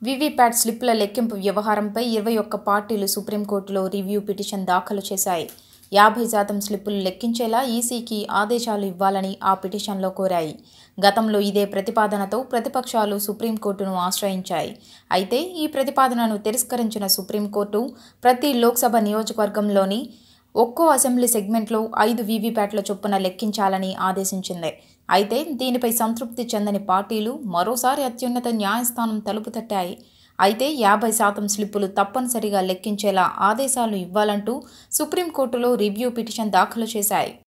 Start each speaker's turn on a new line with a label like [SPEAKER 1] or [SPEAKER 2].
[SPEAKER 1] VVPAT స్లిప్ల లెక్కింపు వ్యవహారంపై ఇరవై ఒక్క పార్టీలు సుప్రీంకోర్టులో రివ్యూ పిటిషన్ దాఖలు చేశాయి యాభై శాతం స్లిప్పులు లెక్కించేలా ఈసీకి ఆదేశాలు ఇవ్వాలని ఆ పిటిషన్లో కోరాయి గతంలో ఇదే ప్రతిపాదనతో ప్రతిపక్షాలు సుప్రీంకోర్టును ఆశ్రయించాయి అయితే ఈ ప్రతిపాదనను తిరస్కరించిన సుప్రీంకోర్టు ప్రతి లోక్సభ నియోజకవర్గంలోని ఒక్కో అసెంబ్లీ సెగ్మెంట్లో ఐదు వీవీప్యాట్ల చొప్పున లెక్కించాలని ఆదేశించింది అయితే దీనిపై సంతృప్తి చెందని పార్టీలు మరోసారి అత్యున్నత న్యాయస్థానం తలుపు తట్టాయి అయితే యాభై శాతం స్లిప్పులు తప్పనిసరిగా లెక్కించేలా ఆదేశాలు ఇవ్వాలంటూ సుప్రీంకోర్టులో రివ్యూ పిటిషన్ దాఖలు చేశాయి